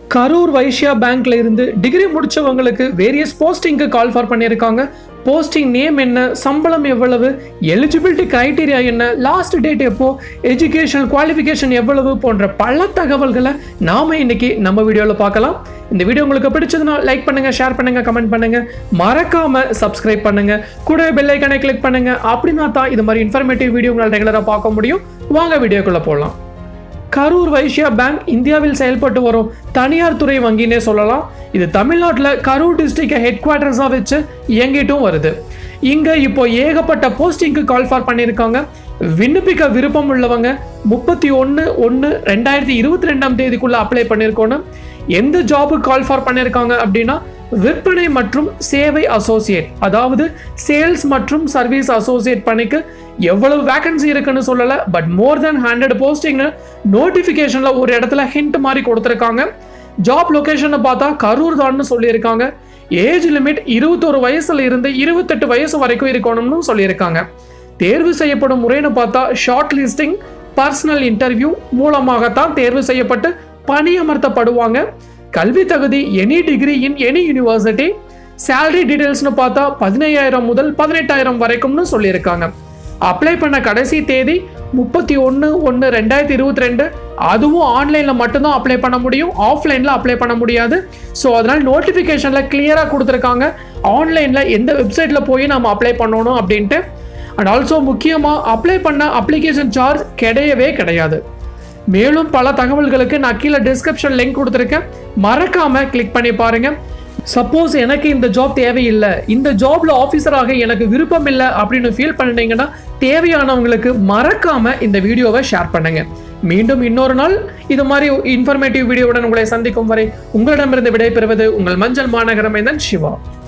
கரூர் வைஷ்யா பேங்க்ல இருந்து டிகிரி முடிச்சவங்களுக்கு வேரியஸ் போஸ்டிங்க்கு கால் ஃபார் பண்ணியிருக்காங்க போஸ்டிங் நேம் என்ன சம்பளம் எவ்வளவு எலிஜிபிலிட்டி கிரைட்டீரியா என்ன லாஸ்ட் டேட் எப்போ எஜுகேஷன் குவாலிஃபிகேஷன் எவ்வளவு போன்ற பல தகவல்களை நாம இன்னைக்கு நம்ம வீடியோவில் பார்க்கலாம் இந்த வீடியோ உங்களுக்கு பிடிச்சதுன்னா லைக் பண்ணுங்க ஷேர் பண்ணுங்க கமெண்ட் பண்ணுங்க மறக்காம சப்ஸ்கிரைப் பண்ணுங்க கூட பெல் ஐக்கனை கிளிக் பண்ணுங்க அப்படின்னா தான் இது மாதிரி இன்ஃபர்மேட்டிவ் வீடியோ உங்களால் ரெகுலராக பார்க்க முடியும் வாங்க வீடியோக்குள்ள போகலாம் கரூர் வைஷ்யா பேங்க் இந்தியாவில் செயல்பட்டு வரும் தனியார் துறை வங்கினே சொல்லலாம் இது தமிழ்நாட்டில் கரூர் டிஸ்ட்ரிக்டை ஹெட் குவார்ட்டர்ஸாக வச்சு இயங்கிட்டும் வருது இங்கே இப்போ ஏகப்பட்ட போஸ்டிங்க்கு கால் ஃபார் பண்ணியிருக்காங்க விண்ணப்பிக்க விருப்பம் உள்ளவங்க முப்பத்தி ஒன்று ஒன்று ரெண்டாயிரத்தி இருபத்தி ரெண்டாம் தேதிக்குள்ளே அப்ளை பண்ணியிருக்கோன்னு எந்த ஜாபுக்கு கால் ஃபார் பண்ணியிருக்காங்க அப்படின்னா விற்பனை மற்றும் சேவை அசோசியேட் அதாவது சேல்ஸ் மற்றும் சர்வீஸ் அசோசியேட் பணிக்கு எவ்வளவு வேகன்சி இருக்குன்னு சொல்லல பட் மோர் தென் ஹண்ட்ரட் போஸ்டிங்னு நோட்டிஃபிகேஷன்ல ஒரு இடத்துல ஹிண்ட் மாதிரி கொடுத்துருக்காங்க ஜாப் லொகேஷனை பார்த்தா கரூர் தான்னு சொல்லியிருக்காங்க ஏஜ் லிமிட் இருபத்தொரு வயசுல இருந்து இருபத்தெட்டு வயசு வரைக்கும் இருக்கணும்னு சொல்லியிருக்காங்க தேர்வு செய்யப்படும் முறைன்னு பார்த்தா ஷார்ட் லிஸ்டிங் பர்சனல் இன்டர்வியூ மூலமாகத்தான் தேர்வு செய்யப்பட்டு பணியமர்த்தப்படுவாங்க கல்வி தகுதி any degree in any university salary டீடைல்ஸ்னு பார்த்தா பதினையாயிரம் முதல் பதினெட்டாயிரம் வரைக்கும்னு சொல்லியிருக்காங்க அப்ளை பண்ண கடைசி தேதி முப்பத்தி ஒன்று ஒன்று ரெண்டாயிரத்தி இருபத்தி ரெண்டு அதுவும் ஆன்லைனில் மட்டும்தான் அப்ளை பண்ண முடியும் ஆஃப்லைனில் அப்ளை பண்ண முடியாது ஸோ அதனால் நோட்டிஃபிகேஷனில் கிளியராக கொடுத்துருக்காங்க ஆன்லைனில் எந்த வெப்சைட்டில் போய் நம்ம அப்ளை பண்ணணும் அப்படின்ட்டு அண்ட் ஆல்சோ முக்கியமாக அப்ளை பண்ண அப்ளிகேஷன் சார்ஜ் கிடையவே கிடையாது மேலும் பல தகவல்களுக்கு நான் கீழே டிஸ்கிரிப்ஷன் லிங்க் கொடுத்துருக்கேன் மறக்காம கிளிக் பண்ணி பாருங்க சப்போஸ் எனக்கு இந்த ஜாப் தேவையில்லை இந்த ஜாப்ல ஆஃபீஸராக எனக்கு விருப்பம் இல்லை அப்படின்னு ஃபீல் பண்ணீங்கன்னா தேவையானவங்களுக்கு மறக்காம இந்த வீடியோவை ஷேர் பண்ணுங்க மீண்டும் இன்னொரு நாள் இது மாதிரி இன்ஃபர்மேட்டிவ் வீடியோவுடன் உங்களை சந்திக்கும் வரை உங்களிடமிருந்து விடைபெறுவது உங்கள் மஞ்சள் மாநகரம் சிவா